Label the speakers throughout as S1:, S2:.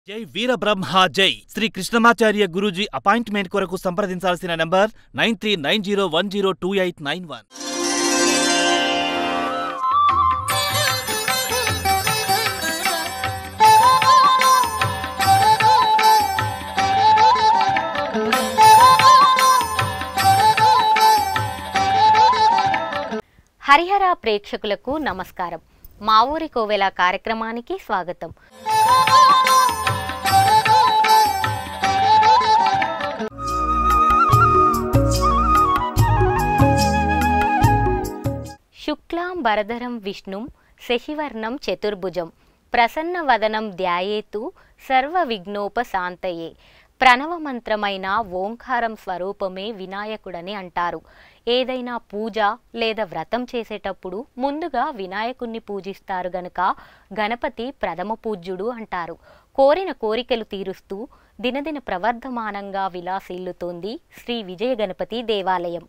S1: జై వీరబ్రహ్మ జై శ్రీ కృష్ణమాచార్య గురూజీ అపాయింట్మెంట్ కొరకు సంప్రదించాల్సిన number nine three nine zero one zero two eight nine one
S2: Harihara ప్రేక్షకులకు నమస్కారం మా ఊరి కోవెల కార్యక్రమానికి స్వాగతం శుక్లాం వరదరం విష్ణుం శశివర్ణం చతుర్భుజం ప్రసన్నవదనం ధ్యాయేతు సర్వ విఘ్నోపశాంతయే ప్రణవమంత్రమైన ఓంకారం స్వరూపమే వినాయకుడని అంటారు ఏదైనా పూజ లేదా వ్రతం చేసేటప్పుడు ముందుగా వినాయకుణ్ణి పూజిస్తారు గనుక గణపతి ప్రథమ పూజ్యుడు అంటారు కోరిన కోరికలు తీరుస్తూ దినదిన ప్రవర్ధమానంగా విలాసిల్లుతోంది శ్రీ విజయ గణపతి దేవాలయం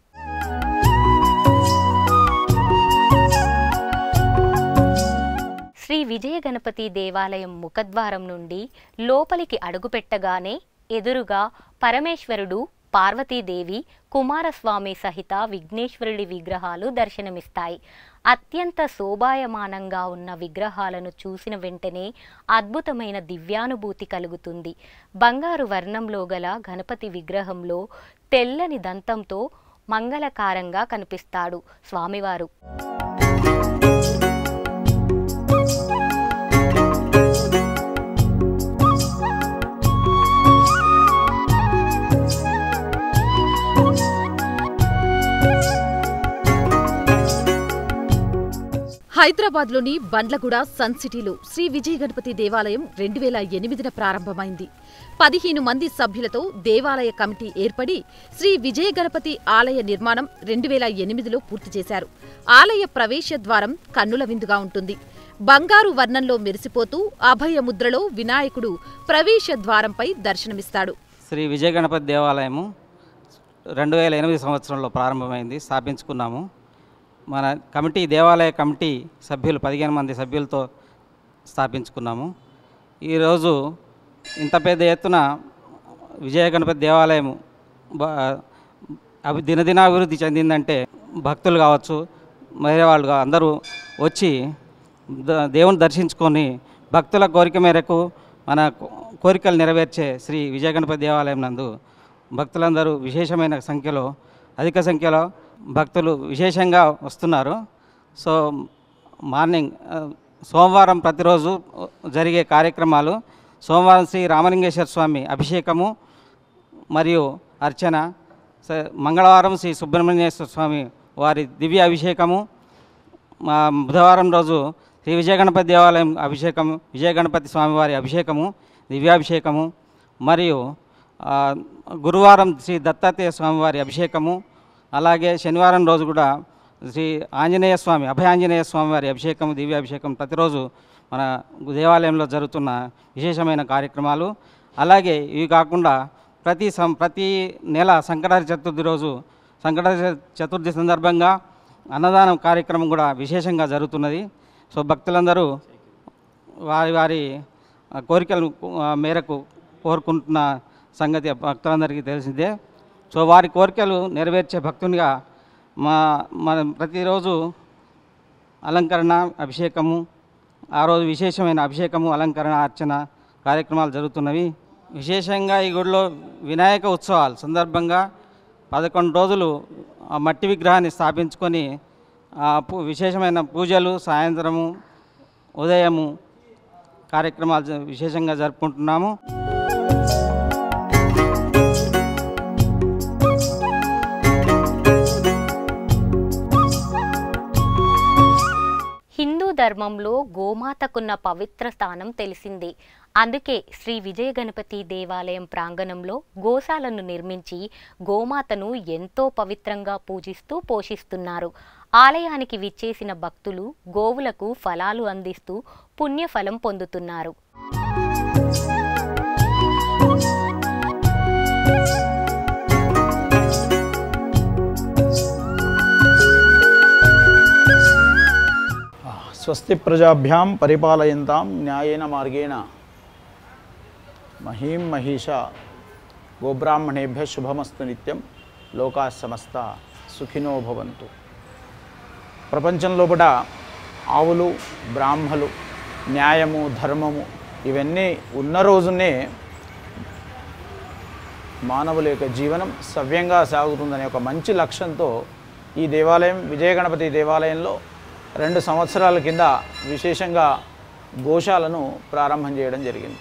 S2: శ్రీ విజయ గణపతి దేవాలయం ముఖద్వారం నుండి లోపలికి అడుగుపెట్టగానే ఎదురుగా పరమేశ్వరుడు పార్వతీదేవి కుమారస్వామి సహిత విఘ్నేశ్వరుడి విగ్రహాలు దర్శనమిస్తాయి అత్యంత శోభాయమానంగా ఉన్న విగ్రహాలను చూసిన వెంటనే అద్భుతమైన దివ్యానుభూతి కలుగుతుంది బంగారు వర్ణంలో గల గణపతి విగ్రహంలో తెల్లని దంతంతో మంగళకారంగా కనిపిస్తాడు స్వామివారు
S3: హైదరాబాద్లోని బండ్లగూడ సన్ సిటీలో శ్రీ విజయ గణపతి దేవాలయం రెండు వేల ఎనిమిదిన ప్రారంభమైంది పదిహేను మంది సభ్యులతో దేవాలయ కమిటీ ఏర్పడి శ్రీ విజయ గణపతి ఆలయ నిర్మాణం రెండు వేల ఎనిమిదిలో పూర్తి చేశారు ఆలయ ప్రవేశ ద్వారం కన్నుల విందుగా ఉంటుంది బంగారు వర్ణంలో మెరిసిపోతూ అభయ ముద్రలో వినాయకుడు ప్రవేశ ద్వారంపై దర్శనమిస్తాడు
S4: శ్రీ విజయ గణపతి దేవాలయము రెండు వేల ఎనిమిది సంవత్సరంలో ప్రారంభమైంది స్థాపించుకున్నాము మన కమిటీ దేవాలయ కమిటీ సభ్యులు పదిహేను మంది సభ్యులతో స్థాపించుకున్నాము ఈరోజు ఇంత పెద్ద ఎత్తున విజయ గణపతి దేవాలయం బ- అభి దినదినాభివృద్ధి చెందిందంటే భక్తులు కావచ్చు వేరే వాళ్ళు కా- అందరూ వచ్చి ద- దేవుని దర్శించుకొని భక్తుల కోరిక మేరకు మన కో- కోరికలు నెరవేర్చే శ్రీ విజయ గణపతి దేవాలయం నందు భక్తులందరూ విశేషమైన సంఖ్యలో అధిక సంఖ్యలో భక్తులు విశేషంగా వస్తున్నారు సో మార్నింగ్ ఆ, సోమవారం ప్రతిరోజు జరిగే కార్యక్రమాలు సోమవారం శ్రీ రామలింగేశ్వర స్వామి అభిషేకము మరియు అర్చన స- మంగళవారం శ్రీ సుబ్రహ్మణ్యేశ్వర స్వామి వారి దివ్య అభిషేకము మా బుధవారం రోజు శ్రీ విజయ గణపతి దేవాలయం అభిషేకం విజయ గణపతి స్వామివారి అభిషేకము దివ్యాభిషేకము మరియు ఆ, గురువారం శ్రీ దత్తాత్రేయ స్వామివారి అభిషేకము అలాగే శనివారం రోజు కూడా శ్రీ ఆంజనేయ స్వామి అభయాంజనేయ స్వామివారి అభిషేకం దివ్యాభిషేకం ప్రతిరోజు మన దేవాలయంలో జరుగుతున్న విశేషమైన కార్యక్రమాలు అలాగే ఇవి కాకుండా ప్రతి సం ప్రతి నెల సంకటారి చతుర్థి రోజు సంకటారి చ- చతుర్థి సందర్భంగా అన్నదానం కార్యక్రమం కూడా విశేషంగా జరుగుతున్నది సో భక్తులందరూ వారి వారి ఆ, కోరికల ఆ, మేరకు కోరుకుంటున్న సంగతి భక్తులందరికీ తెలిసిందే సో వారి కోరికలు నెరవేర్చే భక్తునిగా మా మనం ప్రతిరోజు అలంకరణ అభిషేకము ఆ రోజు విశేషమైన అభిషేకము అలంకరణ అర్చన కార్యక్రమాలు జరుగుతున్నవి విశేషంగా ఈ గుడిలో వినాయక ఉత్సవాలు సందర్భంగా పదకొండు రోజులు ఆ మట్టి విగ్రహాన్ని స్థాపించుకొని ఆ పూ- విశేషమైన పూజలు సాయంత్రము ఉదయము కార్యక్రమాలు జ- విశేషంగా జరుపుకుంటున్నాము
S2: హిందూ ధర్మంలో గోమాతకున్న పవిత్ర స్థానం తెలిసిందే అందుకే శ్రీ విజయ గణపతి దేవాలయం ప్రాంగణంలో గోశాలను నిర్మించి గోమాతను ఎంతో పవిత్రంగా పూజిస్తూ పోషిస్తున్నారు ఆలయానికి విచ్చేసిన భక్తులు గోవులకు ఫలాలు అందిస్తూ పుణ్యఫలం పొందుతున్నారు
S5: స్వస్తి ప్రజాభ్యాం పరిపాలయంతాం న్యాయేన మార్గేణ మహీం మహిష గోబ్రాహ్మణేభ్య శుభమస్తు నిత్యం లోకా సమస్త సుఖినో భవంతు ప్రపంచం లోపల ఆవులు బ్రాహ్మలు న్యాయము ధర్మము ఇవన్నీ ఉన్న రోజునే మానవుల యొక్క జీవనం సవ్యంగా సాగుతుందనే ఒక మంచి లక్ష్యంతో ఈ దేవాలయం విజయ గణపతి దేవాలయంలో రెండు సంవత్సరాల కింద విశేషంగా గోశాలను ప్రారంభం చేయడం జరిగింది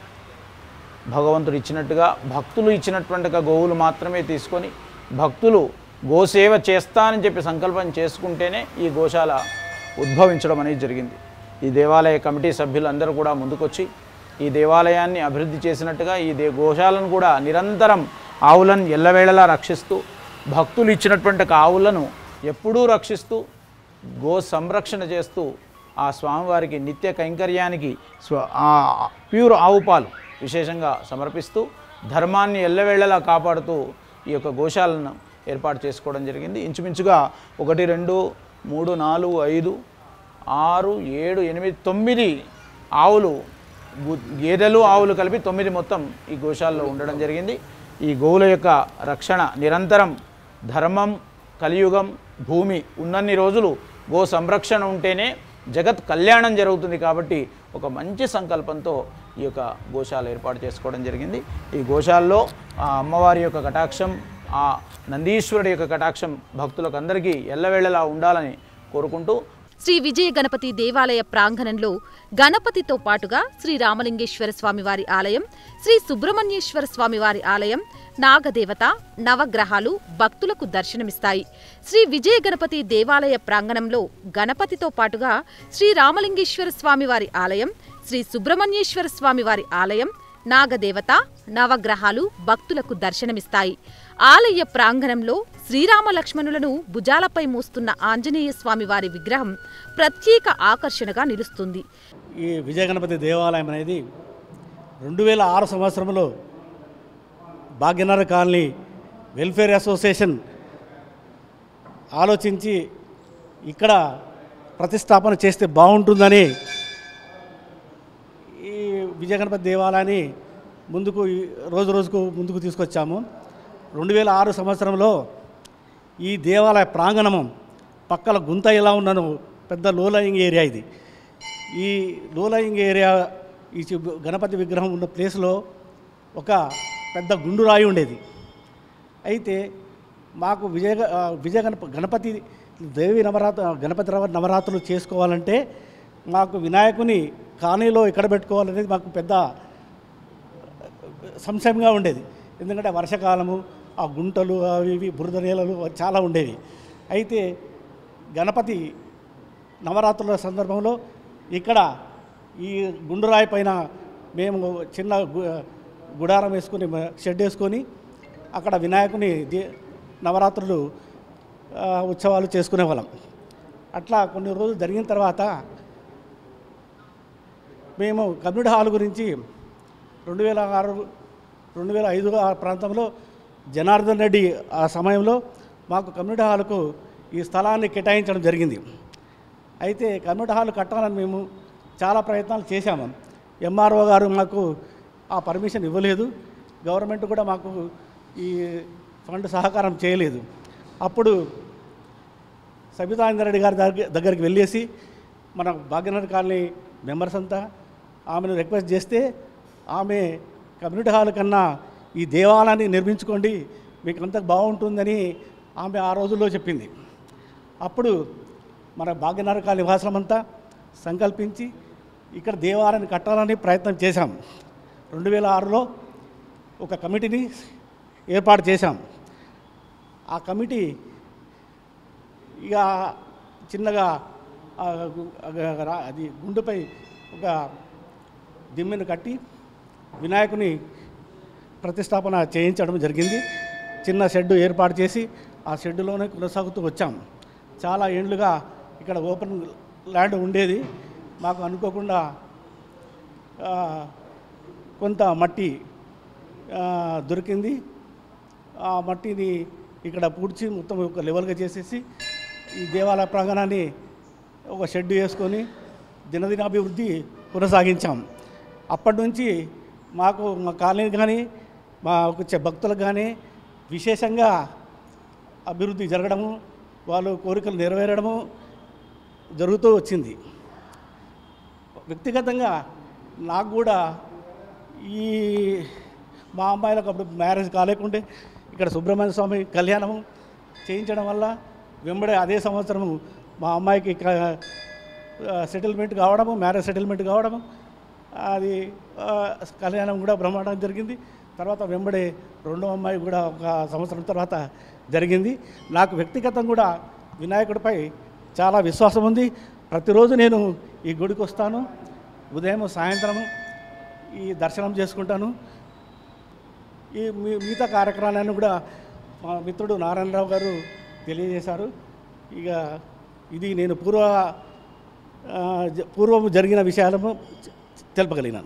S5: భగవంతుడు ఇచ్చినట్టుగా భక్తులు ఇచ్చినటువంటిగా గోవులు మాత్రమే తీసుకొని భక్తులు గోసేవ చేస్తానని చెప్పి సంకల్పం చేసుకుంటేనే ఈ గోశాల ఉద్భవించడం అనేది జరిగింది ఈ దేవాలయ కమిటీ సభ్యులందరూ కూడా ముందుకొచ్చి ఈ దేవాలయాన్ని అభివృద్ధి చేసినట్టుగా ఈ దే గోశాలను కూడా నిరంతరం ఆవులను ఎల్లవేళలా రక్షిస్తూ భక్తులు ఇచ్చినటువంటి ఆవులను ఎప్పుడూ రక్షిస్తూ గో సంరక్షణ చేస్తూ ఆ స్వామివారికి నిత్య కైంకర్యానికి స్వ ఆ ప్యూర్ ఆవు పాలు విశేషంగా సమర్పిస్తూ ధర్మాన్ని ఎల్లవేళలా కాపాడుతూ ఈ యొక్క గోశాలను ఏర్పాటు చేసుకోవడం జరిగింది ఇంచుమించుగా ఒకటి రెండు మూడు నాలుగు ఐదు ఆరు ఏడు ఎనిమిది తొమ్మిది ఆవులు గు- గేదెలు ఆవులు కలిపి తొమ్మిది మొత్తం ఈ గోశాలలో ఉండడం జరిగింది ఈ గోవుల యొక్క రక్షణ నిరంతరం ధర్మం కలియుగం భూమి ఉన్నన్ని రోజులు గో సంరక్షణ ఉంటేనే జగత్ కళ్యాణం జరుగుతుంది కాబట్టి ఒక మంచి సంకల్పంతో ఈ యొక్క గోశాల ఏర్పాటు చేసుకోవడం జరిగింది ఈ గోశాలలో ఆ అమ్మవారి యొక్క కటాక్షం ఆ నందీశ్వరుడి యొక్క కటాక్షం భక్తులకు అందరికీ ఎల్లవేళలా ఉండాలని కోరుకుంటూ
S3: శ్రీ విజయ గణపతి దేవాలయ ప్రాంగణంలో గణపతితో పాటుగా శ్రీ రామలింగేశ్వర స్వామివారి ఆలయం శ్రీ సుబ్రహ్మణ్యేశ్వర స్వామివారి ఆలయం నాగదేవత నవగ్రహాలు భక్తులకు దర్శనమిస్తాయి శ్రీ విజయ గణపతి దేవాలయ ప్రాంగణంలో గణపతితో పాటుగా శ్రీ రామలింగేశ్వర స్వామివారి ఆలయం శ్రీ సుబ్రహ్మణ్యేశ్వర స్వామివారి ఆలయం నాగదేవత నవగ్రహాలు భక్తులకు దర్శనమిస్తాయి ఆలయ ప్రాంగణంలో శ్రీరామ లక్ష్మణులను భుజాలపై మోస్తున్న ఆంజనేయ స్వామివారి విగ్రహం ప్రత్యేక ఆకర్షణగా నిలుస్తుంది
S6: ఈ విజయ గణపతి దేవాలయం అనేది రెండు వేల ఆరు సంవత్సరంలో భాగ్యనగర్ కాలనీ వెల్ఫేర్ అసోసియేషన్ ఆలోచించి ఇక్కడ ప్రతిష్టాపన చేస్తే బాగుంటుందని ఈ విజయ గణపతి దేవాలయాన్ని ముందుకు ఈ రోజు రోజుకు ముందుకు తీసుకొచ్చాము రెండు వేల ఆరు సంవత్సరంలో ఈ దేవాలయ ప్రాంగణం పక్కల గుంత ఎలా ఉన్నను పెద్ద లోలయింగ్ ఏరియా ఇది ఈ లోలయింగ్ ఏరియా ఈ చి- గణపతి విగ్రహం ఉన్న ప్లేస్లో ఒక పెద్ద గుండు రాయి ఉండేది అయితే మాకు విజయ గ- ఆ, విజయ గణప గణపతి దేవి నవరాత్ర గణపతి నవ- నవరాత్రులు చేసుకోవాలంటే మాకు వినాయకుని కాలనీలో ఎక్కడ పెట్టుకోవాలనేది మాకు పెద్ద సంశయంగా ఉండేది ఎందుకంటే వర్షాకాలము ఆ గుంటలు అవి ఇవి బురద నేలలు చాలా ఉండేవి అయితే గణపతి నవరాత్రుల సందర్భంలో ఇక్కడ ఈ గుండురాయి పైన మేము చిన్న గు- గుడారం వేసుకొని మ- షెడ్ వేసుకొని అక్కడ వినాయకుని దే- నవరాత్రులు ఆ, ఉత్సవాలు చేసుకునే వాళ్ళం అట్లా కొన్ని రోజులు జరిగిన తర్వాత మేము కమ్యూనిటీ హాల్ గురించి రెండు వేల ఆరు రెండు వేల ఐదు ఆ ప్రాంతంలో జనార్దన్ రెడ్డి ఆ సమయంలో మాకు కమ్యూనిటీ హాల్కు ఈ స్థలాన్ని కేటాయించడం జరిగింది అయితే కమ్యూనిటీ హాల్ కట్టాలని మేము చాలా ప్రయత్నాలు చేశాము ఎంఆర్ఓ గారు మాకు ఆ పర్మిషన్ ఇవ్వలేదు గవర్నమెంట్ కూడా మాకు ఈ ఫండ్ సహకారం చేయలేదు అప్పుడు సబితానంద రెడ్డి గారి దగ్గర దగ్గరికి వెళ్ళేసి మన భాగ్యనగర్ కాలనీ మెంబర్స్ అంతా ఆమెను రిక్వెస్ట్ చేస్తే ఆమె కమ్యూనిటీ హాల్ కన్నా ఈ దేవాలయాన్ని నిర్మించుకోండి మీకు అంత బాగుంటుందని ఆమె ఆ రోజుల్లో చెప్పింది అప్పుడు మన భాగ్యనగర్ కాలనీ నివాసులమంతా సంకల్పించి ఇక్కడ దేవాలయాన్ని కట్టాలని ప్రయత్నం చేశాం రెండు వేల ఆరులో ఒక కమిటీని ఏర్పాటు చేశాం ఆ కమిటీ ఇక చిన్నగా ఆ గు- ఆ రా- అది గుండెపై ఒక దిమ్మెను కట్టి వినాయకుని ప్రతిష్టాపన చేయించడం జరిగింది చిన్న షెడ్ ఏర్పాటు చేసి ఆ షెడ్డులోనే కొనసాగుతూ వచ్చాం చాలా ఏండ్లుగా ఇక్కడ ఓపెన్ ల్యాండ్ ఉండేది మాకు అనుకోకుండా ఆ, కొంత మట్టి ఆ, దొరికింది ఆ మట్టిని ఇక్కడ పూడ్చి మొత్తం ఒక లెవెల్గా చేసేసి ఈ దేవాలయ ప్రాంగణాన్ని ఒక షెడ్ వేసుకొని దినదినాభివృద్ధి కొనసాగించాం అప్పటి నుంచి మాకు మా కాలనీకి కానీ మా వచ్చే భక్తులకు కానీ విశేషంగా అభివృద్ధి జరగడము వాళ్ళు కోరికలు నెరవేరడము జరుగుతూ వచ్చింది వ్యక్తిగతంగా నాకు కూడా ఈ మా అమ్మాయిలకు అప్పుడు మ్యారేజ్ కాలేకుంటే ఇక్కడ సుబ్రహ్మణ్య స్వామి కళ్యాణము చేయించడం వల్ల వెంబడే అదే సంవత్సరము మా అమ్మాయికి ఇక్కడ సెటిల్మెంట్ కావడము మ్యారేజ్ సెటిల్మెంట్ కావడము అది ఆ, కళ్యాణం కూడా బ్రహ్మాండం జరిగింది తర్వాత వెంబడే రెండో అమ్మాయి కూడా ఒక సంవత్సరం తర్వాత జరిగింది నాకు వ్యక్తిగతం కూడా వినాయకుడిపై చాలా విశ్వాసం ఉంది ప్రతిరోజు నేను ఈ గుడికి వస్తాను ఉదయం సాయంత్రము ఈ దర్శనం చేసుకుంటాను ఈ మీ మిగతా కార్యక్రమాలను కూడా మా మిత్రుడు నారాయణరావు గారు తెలియజేశారు ఇక ఇది నేను పూర్వ ఆ, జ- పూర్వం జరిగిన విషయాలను చె- తెలపగలిగినాను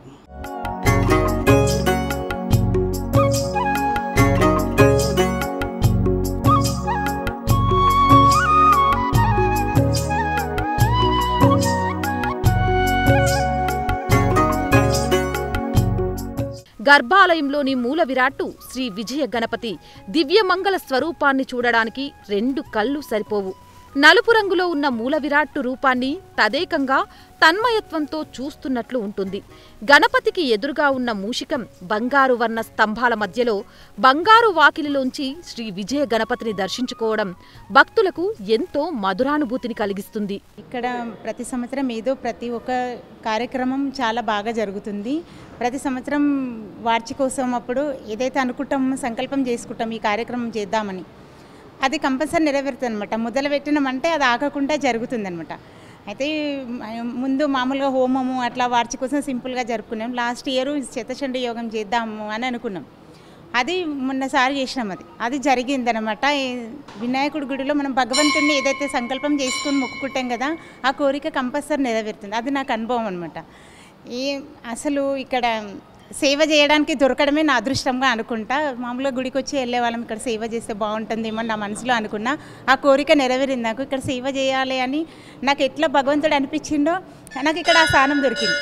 S3: గర్భాలయంలోని మూల విరాట్టు శ్రీ విజయ గణపతి దివ్యమంగళ స్వరూపాన్ని చూడడానికి రెండు కళ్ళు సరిపోవు నలుపు రంగులో ఉన్న మూల విరాట్టు రూపాన్ని తదేకంగా తన్మయత్వంతో చూస్తున్నట్లు ఉంటుంది గణపతికి ఎదురుగా ఉన్న మూషికం బంగారు వర్ణ స్తంభాల మధ్యలో బంగారు వాకిలిలోంచి శ్రీ విజయ గణపతిని దర్శించుకోవడం భక్తులకు ఎంతో మధురానుభూతిని కలిగిస్తుంది
S7: ఇక్కడ ప్రతి సంవత్సరం ఏదో ప్రతి ఒక్క కార్యక్రమం చాలా బాగా జరుగుతుంది ప్రతి సంవత్సరం వార్షికోత్సవం అప్పుడు ఏదైతే అనుకుంటాం సంకల్పం చేసుకుంటాం ఈ కార్యక్రమం చేద్దామని అది కంపల్సరీ నెరవేరుతుంది అనమాట మొదలు పెట్టినామంటే అది ఆగకుండా జరుగుతుంది అనమాట అయితే మ- ముందు మామూలుగా హోమము అట్లా వార్షికోత్సవం సింపుల్గా జరుపుకున్నాం లాస్ట్ ఇయర్ శతచండి యోగం చేద్దాము అని అనుకున్నాం అది మొన్నసారి చేసినాం అది అది జరిగిందనమాట ఈ వినాయకుడి గుడిలో మనం భగవంతుడిని ఏదైతే సంకల్పం చేసుకుని మొక్కుకుంటాం కదా ఆ కోరిక కంపల్సరీ నెరవేరుతుంది అది నాకు అనుభవం అనమాట ఈ అసలు ఇక్కడ సేవ చేయడానికి దొరకడమే నా అదృష్టంగా అనుకుంటా మామూలుగా గుడికి వచ్చి వెళ్ళే వాళ్ళం ఇక్కడ సేవ చేస్తే బాగుంటుందేమో అని నా మనసులో అనుకున్నా ఆ కోరిక నెరవేరింది నాకు ఇక్కడ సేవ చేయాలి అని నాకు ఎట్లా భగవంతుడు అనిపించిండో నాకు ఇక్కడ ఆ స్థానం దొరికింది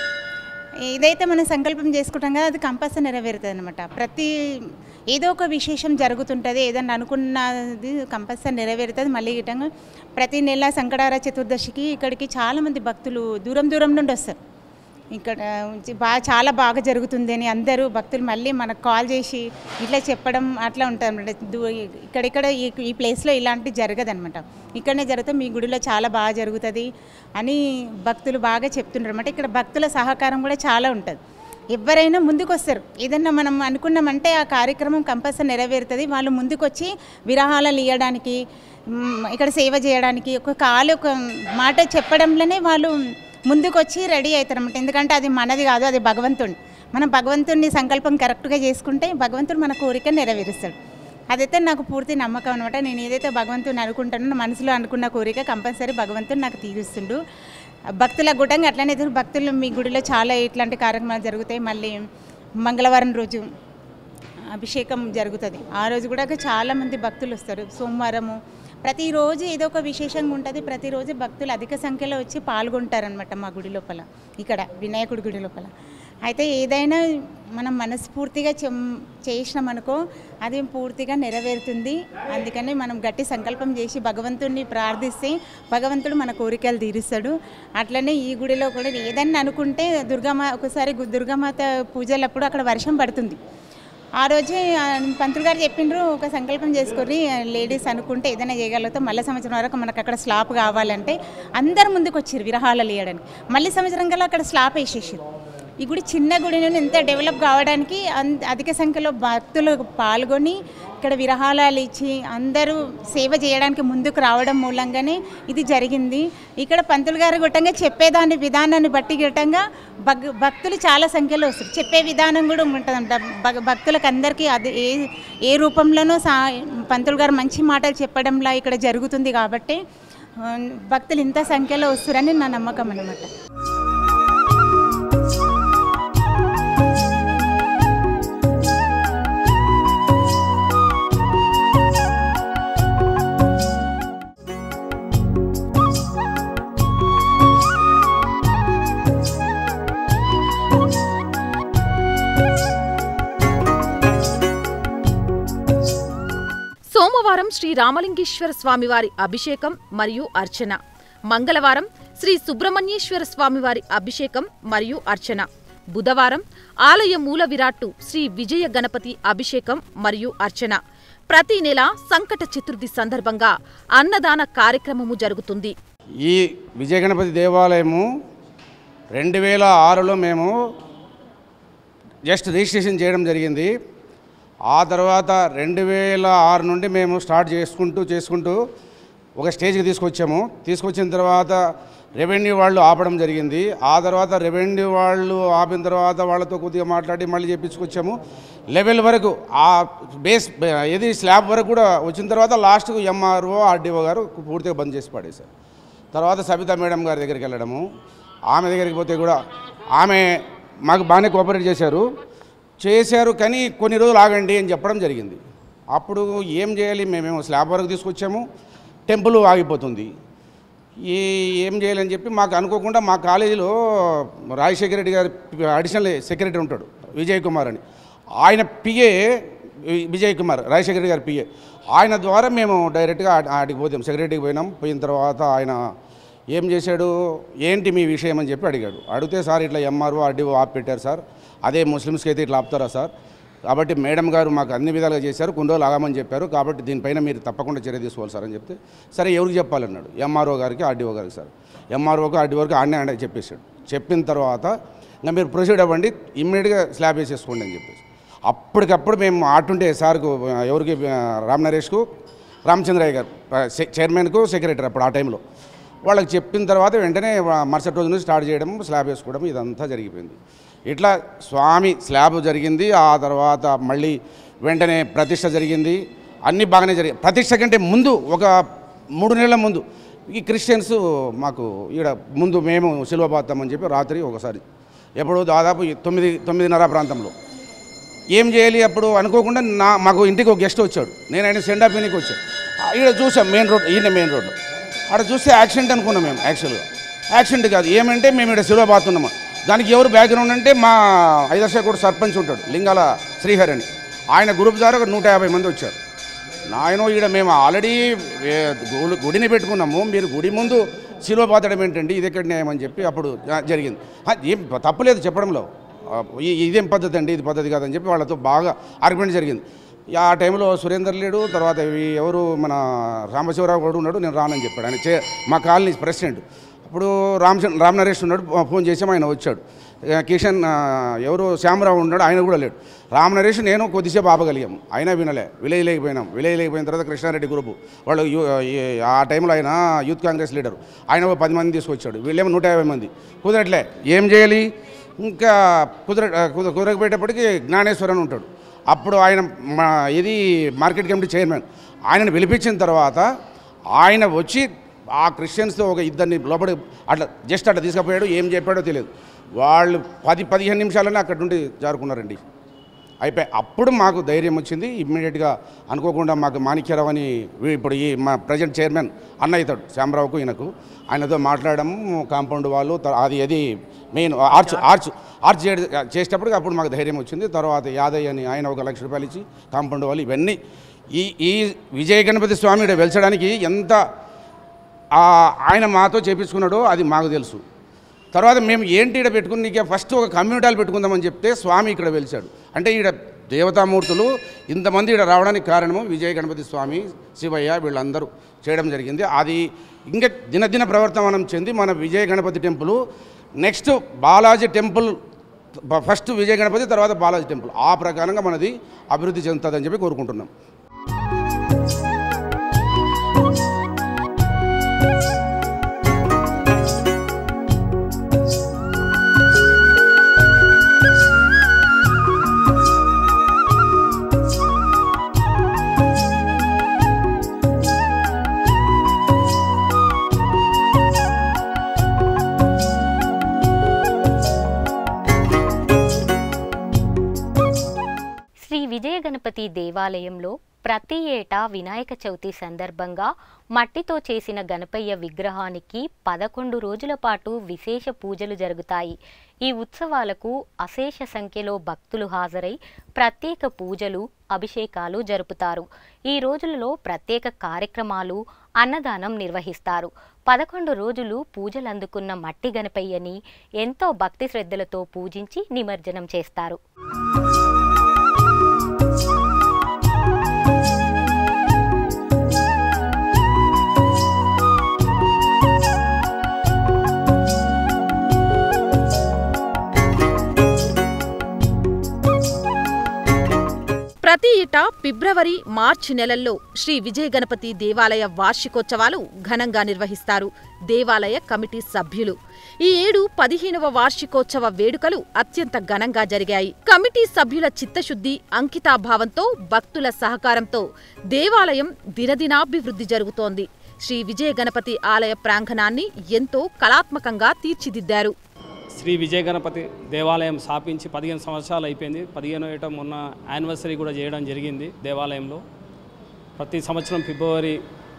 S7: ఏదైతే మనం సంకల్పం చేసుకుంటాం కదా అది కంపల్సరీ నెరవేరుతుంది అనమాట ప్రతి ఏదో ఒక విశేషం జరుగుతుంటుంది ఏదన్నా అనుకున్నది కంపల్సరీ నెరవేరుతుంది మళ్ళీ గిట్టంగా ప్రతి నెల సంకటార చతుర్దశికి ఇక్కడికి చాలామంది భక్తులు దూరం దూరం నుండి వస్తారు ఇక్కడ ఉంచి బాగా చాలా బాగా జరుగుతుంది అని అందరూ భక్తులు మళ్ళీ మనకు కాల్ చేసి ఇట్లా చెప్పడం అట్లా ఉంటుంది అనమాట ఇక్కడిక్కడ ఈ ఈ ప్లేస్లో ఇలాంటివి జరగదనమాట ఇక్కడనే జరిగితే మీ గుడిలో చాలా బాగా జరుగుతుంది అని భక్తులు బాగా చెప్తుంటారు అనమాట ఇక్కడ భక్తుల సహకారం కూడా చాలా ఉంటుంది ఎవరైనా ముందుకు వస్తారు ఏదన్నా మనం అనుకున్నామంటే ఆ కార్యక్రమం కంపల్సరీ నెరవేరుతుంది వాళ్ళు ముందుకు వచ్చి విరాహాలు ఇవ్వడానికి మ్, ఇక్కడ సేవ చేయడానికి ఒక కాలు ఒక మాట చెప్పడంలోనే వాళ్ళు ముందుకు వచ్చి రెడీ అవుతారు అన్నమాట ఎందుకంటే అది మనది కాదు అది భగవంతుడి మనం భగవంతుడిని సంకల్పం కరెక్ట్గా చేసుకుంటే భగవంతుడు మన కోరిక నెరవేరుస్తాడు అదైతే నాకు పూర్తి నమ్మకం అనమాట నేను ఏదైతే భగవంతుని అనుకుంటానో నా మనసులో అనుకున్న కోరిక కంపల్సరీ భగవంతుడు నాకు తీరుస్తుండు భక్తుల గుటంగా అట్లనే ఎదురు భక్తులు మీ గుడిలో చాలా ఇట్లాంటి కార్యక్రమాలు జరుగుతాయి మళ్ళీ మంగళవారం రోజు అభిషేకం జరుగుతుంది ఆ రోజు కూడా చాలామంది భక్తులు వస్తారు సోమవారము ప్రతిరోజు ఏదో ఒక విశేషంగా ఉంటుంది ప్రతిరోజు భక్తులు అధిక సంఖ్యలో వచ్చి పాల్గొంటారనమాట మా గుడి లోపల ఇక్కడ వినాయకుడి గుడి లోపల అయితే ఏదైనా మనం మనస్ఫూర్తిగా చెం చేసినామనుకో అది పూర్తిగా నెరవేరుతుంది అందుకని మనం గట్టి సంకల్పం చేసి భగవంతుడిని ప్రార్థిస్తే భగవంతుడు మన కోరికలు తీరుస్తాడు అట్లనే ఈ గుడిలో కూడా ఏదన్నా అనుకుంటే దుర్గామా ఒకసారి గు- దుర్గామాత పూజలప్పుడు అక్కడ వర్షం పడుతుంది ఆ రోజే ఆ, పంతులు గారు చెప్పిండ్రు ఒక సంకల్పం చేసుకొని లేడీస్ అనుకుంటే ఏదైనా చేయగలుగుతాం మళ్ళీ సంవత్సరం వరకు మనకు అక్కడ స్లాప్ కావాలంటే అందరు ముందుకు వచ్చారు విరహాలు వేయడానికి మళ్ళీ సంవత్సరం కల్లా అక్కడ స్లాప్ వేసేసారు ఈ గుడి చిన్న గుడి నుండి ఎంత డెవలప్ కావడానికి అన్- అధిక సంఖ్యలో భక్తులు పాల్గొని ఇక్కడ విరహాలు ఇచ్చి అందరూ సేవ చేయడానికి ముందుకు రావడం మూలంగానే ఇది జరిగింది ఇక్కడ పంతులు గారు గుట్టంగా చెప్పేదాని విధానాన్ని బట్టి గిట్టంగా భక్ భక్తులు చాలా సంఖ్యలో వస్తారు చెప్పే విధానం కూడా ఉంటుందంట భక్- భక్తులకు అందరికీ అది ఏ ఏ రూపంలోనూ సా పంతులు గారు మంచి మాటలు చెప్పడంలా ఇక్కడ జరుగుతుంది కాబట్టి ఆ, భక్తులు ఇంత సంఖ్యలో వస్తారని నా నమ్మకం అనమాట
S3: సోమవారం శ్రీ రామలింగేశ్వర స్వామివారి అభిషేకం మరియు అర్చన మంగళవారం శ్రీ సుబ్రహ్మణ్యేశ్వర స్వామివారి అభిషేకం మరియు అర్చన బుధవారం ఆలయ మూల విరాట్టు శ్రీ విజయ గణపతి అభిషేకం మరియు అర్చన ప్రతి నెల సంకట చతుర్థి సందర్భంగా అన్నదాన కార్యక్రమము జరుగుతుంది
S8: ఈ విజయ గణపతి దేవాలయము రెండు వేల ఆరులో మేము జస్ట్ రిజిస్ట్రేషన్ చేయడం జరిగింది ఆ తర్వాత రెండు వేల ఆరు నుండి మేము స్టార్ట్ చేసుకుంటూ చేసుకుంటూ ఒక స్టేజ్కి తీసుకొచ్చాము తీసుకొచ్చిన తర్వాత రెవెన్యూ వాళ్ళు ఆపడం జరిగింది ఆ తర్వాత రెవెన్యూ వాళ్ళు ఆపిన తర్వాత వాళ్ళతో కొద్దిగా మాట్లాడి మళ్ళీ చెప్పించుకొచ్చాము లెవెల్ వరకు ఆ బేస్ ఏది స్లాబ్ వరకు కూడా వచ్చిన తర్వాత లాస్ట్కు ఎంఆర్ఓ ఆర్డీఓ గారు పూర్తిగా బంద్ చేసి పడేశారు తర్వాత సబితా మేడం గారి దగ్గరికి వెళ్ళడము ఆమె దగ్గరికి పోతే కూడా ఆమె మాకు బాగానే కోఆపరేట్ చేశారు చేశారు కానీ కొన్ని రోజులు ఆగండి అని చెప్పడం జరిగింది అప్పుడు ఏం చేయాలి మేమేమో స్లాబ్ వరకు తీసుకొచ్చాము టెంపుల్ ఆగిపోతుంది ఈ ఏం చేయాలని చెప్పి మాకు అనుకోకుండా మా కాలేజీలో రాజశేఖర రెడ్డి గారి అడిషనల్ సెక్రటరీ ఉంటాడు విజయ్ కుమార్ అని ఆయన పిఏ విజయ్ కుమార్ రాజశేఖర రెడ్డి గారి పిఏ ఆయన ద్వారా మేము డైరెక్ట్గా ఆ- ఆడికి పోతాం సెక్రటరీకి పోయినాం పోయిన తర్వాత ఆయన ఏం చేశాడు ఏంటి మీ విషయం అని చెప్పి అడిగాడు అడిగితే సార్ ఇట్లా ఎంఆర్ఓ ఆర్డీఓ ఆప్ పెట్టారు సార్ అదే ముస్లిమ్స్కి అయితే ఇట్లా ఆపుతారా సార్ కాబట్టి మేడం గారు మాకు అన్ని విధాలుగా చేశారు కొన్ని రోజులు ఆగామని చెప్పారు కాబట్టి దీనిపైన మీరు తప్పకుండా చర్య తీసుకోవాలి సార్ అని చెప్తే సరే ఎవరికి చెప్పాలన్నాడు ఎంఆర్ఓ గారికి ఆర్డీఓ గారికి సార్ ఎంఆర్ఓకి ఆర్డీఓకి ఆడనే ఆడే చెప్పేశాడు చెప్పిన తర్వాత ఇంకా మీరు ప్రొసీడ్ అవ్వండి ఇమ్మీడియట్గా స్లాబ్ వేసేసుకోండి అని చెప్పేసి అప్పటికప్పుడు మేము ఆటుంటే సార్కు ఎవరికి రామ్ నరేష్కు రామచంద్రయ్య గారు సె- చైర్మన్కు సెక్రటరీ అప్పుడు ఆ టైంలో వాళ్ళకి చెప్పిన తర్వాత వెంటనే వా- మరుసటి రోజు నుంచి స్టార్ట్ చేయడం స్లాబ్ వేసుకోవడం ఇదంతా జరిగిపోయింది ఇట్లా స్వామి స్లాబ్ జరిగింది ఆ తర్వాత మళ్ళీ వెంటనే ప్రతిష్ట జరిగింది అన్నీ బాగానే జరిగాయి ప్రతిష్ట కంటే ముందు ఒక మూడు నెలల ముందు ఈ క్రిస్టియన్స్ మాకు ఈడ ముందు మేము సిలువ పాతామని చెప్పి రాత్రి ఒకసారి ఎప్పుడు దాదాపు ఈ తొమ్మిది తొమ్మిదిన్నర ప్రాంతంలో ఏం చేయాలి అప్పుడు అనుకోకుండా నా మాకు ఇంటికి ఒక గెస్ట్ వచ్చాడు నేను ఆయన సెండ్ ఆఫ్ ఇనికి వచ్చాను ఇక్కడ చూసాం మెయిన్ రోడ్ ఈయన మెయిన్ రోడ్ అక్కడ చూస్తే యాక్సిడెంట్ అనుకున్నాం మేము యాక్చువల్గా యాక్సిడెంట్ కాదు ఏమంటే మేము ఇక్కడ సిలువ బాతున్నాము దానికి ఎవరు బ్యాక్గ్రౌండ్ అంటే మా ఐదర్శకూడ సర్పంచ్ ఉంటాడు లింగాల శ్రీహరి అని ఆయన గ్రూప్ ద్వారా ఒక నూట యాభై మంది వచ్చారు నాయనో ఈడ మేము ఆల్రెడీ ఏ, గుడి- గుడిని పెట్టుకున్నాము మీరు గుడి ముందు శిలువ పాతడం ఏంటండి ఇది ఎక్కడ న్యాయం అని చెప్పి అప్పుడు ఆ, జరిగింది ఆ, ఏం తప్పులేదు చెప్పడంలో ఆ, ఈ- ఇదేం పద్ధతి అండి ఇది పద్ధతి కాదని చెప్పి వాళ్ళతో బాగా ఆర్గ్యుమెంట్ జరిగింది ఆ టైంలో సురేందర్ లేడు తర్వాత ఈ ఎవరు మన రామశివరావు కూడా ఉన్నాడు నేను రానని చెప్పాడు ఆయన చే మా కాలనీ ప్రెసిడెంట్ అప్పుడు రామ్ రామ్ నరేష్ ఉన్నాడు ఫోన్ చేసాము ఆయన వచ్చాడు ఆ, కిషన్ ఆ, ఎవరు శ్యామరావు ఉన్నాడు ఆయన కూడా లేడు రామ్ నరేష్ నేను కొద్దిసేపు ఆపగలిగాము అయినా వినలే విలేజ్ లేకపోయినాం విలేజ్ లేకపోయిన తర్వాత కృష్ణారెడ్డి గ్రూపు వాళ్ళు యూ- ఈ- ఆ టైంలో ఆయన యూత్ కాంగ్రెస్ లీడర్ ఆయన ఒక పది మంది తీసుకొచ్చాడు వీళ్ళేమో నూట యాభై మంది కుదరట్లే ఏం చేయాలి ఇంకా కుదర కుదర కుదరకపోయేటప్పటికి జ్ఞానేశ్వర్ అని ఉంటాడు అప్పుడు ఆయన మా ఇది మార్కెట్ కమిటీ చైర్మన్ ఆయనను పిలిపించిన తర్వాత ఆయన వచ్చి ఆ క్రిస్టియన్స్తో ఒక ఇద్దరిని లోపలి అట్లా జస్ట్ అట్లా తీసుకుపోయాడు ఏం చెప్పాడో తెలియదు వాళ్ళు పది పదిహేను నిమిషాలనే అక్కడ నుండి జారుకున్నారండి అయిపోయి అప్పుడు మాకు ధైర్యం వచ్చింది ఇమ్మీడియట్గా అనుకోకుండా మాకు మాణిక్యరావు అని వీ- ఇప్పుడు ఈ మా ప్రజెంట్ చైర్మన్ అన్న అవుతాడు శ్యామరావుకు ఈయనకు ఆయనతో మాట్లాడము కాంపౌండ్ వాళ్ళు త- అది అది మెయిన్ ఆర్చ్ ఆర్చ్ ఆర్చ్ చేయడం చేసేటప్పుడు అప్పుడు మాకు ధైర్యం వచ్చింది తర్వాత యాదయ్య అని ఆయన ఒక లక్ష రూపాయలు ఇచ్చి కాంపౌండ్ వాళ్ళు ఇవన్నీ ఈ ఈ విజయ గణపతి స్వామి ఈడ వెలిచడానికి ఎంత ఆ, ఆయన మాతో చేపించుకున్నాడో అది మాకు తెలుసు తర్వాత మేము ఏంటి ఇక్కడ పెట్టుకుని నీకే ఫస్ట్ ఒక కమ్యూనిటాలు పెట్టుకుందామని చెప్తే స్వామి ఇక్కడ వెలిచాడు అంటే ఈడ దేవతామూర్తులు ఇంతమంది ఇక్కడ రావడానికి కారణము విజయ గణపతి స్వామి శివయ్య వీళ్ళందరూ చేయడం జరిగింది అది ఇంకా దినదిన ప్రవర్తమానం చెంది మన Vijaya Ganapati temple next Balaji temple first Vijaya Ganapati తర్వాత బాలాజీ టెంపుల్ ఆ ప్రకారంగా మనది అభివృద్ధి చెందుతుందని చెప్పి కోరుకుంటున్నాం
S2: శ్రీ విజయ గణపతి దేవాలయంలో ప్రతి ఏటా వినాయక చవితి సందర్భంగా మట్టితో చేసిన గణపయ్య విగ్రహానికి పదకొండు రోజుల పాటు విశేష పూజలు జరుగుతాయి ఈ ఉత్సవాలకు అశేష సంఖ్యలో భక్తులు హాజరై ప్రత్యేక పూజలు అభిషేకాలు జరుపుతారు ఈ రోజులలో ప్రత్యేక కార్యక్రమాలు అన్నదానం నిర్వహిస్తారు పదకొండు రోజులు పూజలు అందుకున్న మట్టి గణపయ్యని ఎంతో భక్తి శ్రద్ధలతో పూజించి నిమజ్జనం చేస్తారు
S3: ప్రతి ఏటా ఫిబ్రవరి మార్చి నెలల్లో శ్రీ విజయ గణపతి దేవాలయ వార్షికోత్సవాలు ఘనంగా నిర్వహిస్తారు దేవాలయ కమిటీ సభ్యులు ఈ ఏడు పదిహేనవ వార్షికోత్సవ వేడుకలు అత్యంత ఘనంగా జరిగాయి కమిటీ సభ్యుల చిత్తశుద్ధి అంకితాభావంతో భక్తుల సహకారంతో దేవాలయం దినదినాభివృద్ధి జరుగుతోంది శ్రీ విజయ గణపతి ఆలయ ప్రాంగణాన్ని ఎంతో కళాత్మకంగా తీర్చిదిద్దారు
S9: శ్రీ విజయ గణపతి దేవాలయం స్థాపించి పదిహేను సంవత్సరాలు అయిపోయింది పదిహేను ఏటం మొన్న యానివర్సరీ కూడా చేయడం జరిగింది దేవాలయంలో ప్రతి సంవత్సరం ఫిబ్రవరి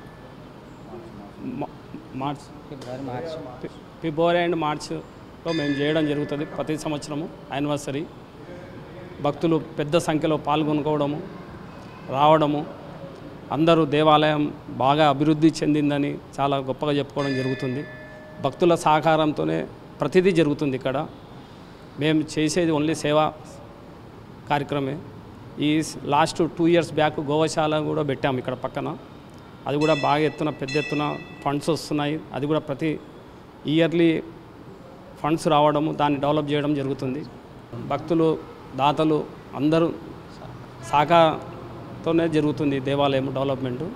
S9: మా- మార్చ్
S4: ఫిబ్రవరి మార్చ్
S9: ఫి- ఫిబ్రవరి అండ్ మార్చ్లో మేము చేయడం జరుగుతుంది ప్రతి సంవత్సరము యానివర్సరీ భక్తులు పెద్ద సంఖ్యలో పాల్గొనుకోవడము రావడము అందరూ దేవాలయం బాగా అభివృద్ధి చెందిందని చాలా గొప్పగా చెప్పుకోవడం జరుగుతుంది భక్తుల సహకారంతోనే ప్రతిదీ జరుగుతుంది ఇక్కడ మేము చేసేది ఓన్లీ సేవా కార్యక్రమే ఈ లాస్ట్ టూ ఇయర్స్ బ్యాక్ గోవశాల కూడా పెట్టాము ఇక్కడ పక్కన అది కూడా బాగా ఎత్తున పెద్ద ఎత్తున ఫండ్స్ వస్తున్నాయి అది కూడా ప్రతి ఇయర్లీ ఫండ్స్ రావడము దాన్ని డెవలప్ చేయడం జరుగుతుంది భక్తులు దాతలు అందరూ సహకారంతోనే జరుగుతుంది దేవాలయం డెవలప్మెంటు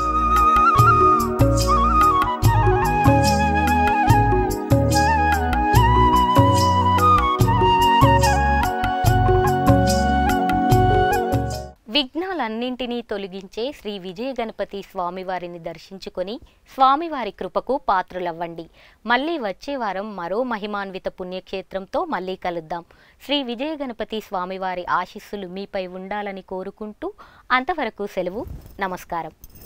S2: విఘ్నాలన్నింటినీ తొలగించే శ్రీ విజయ గణపతి స్వామివారిని దర్శించుకొని స్వామివారి కృపకు పాత్రులవ్వండి మళ్ళీ వచ్చే వారం మరో మహిమాన్విత పుణ్యక్షేత్రంతో మళ్ళీ కలుద్దాం శ్రీ విజయ గణపతి స్వామివారి ఆశీస్సులు మీపై ఉండాలని కోరుకుంటూ అంతవరకు సెలవు నమస్కారం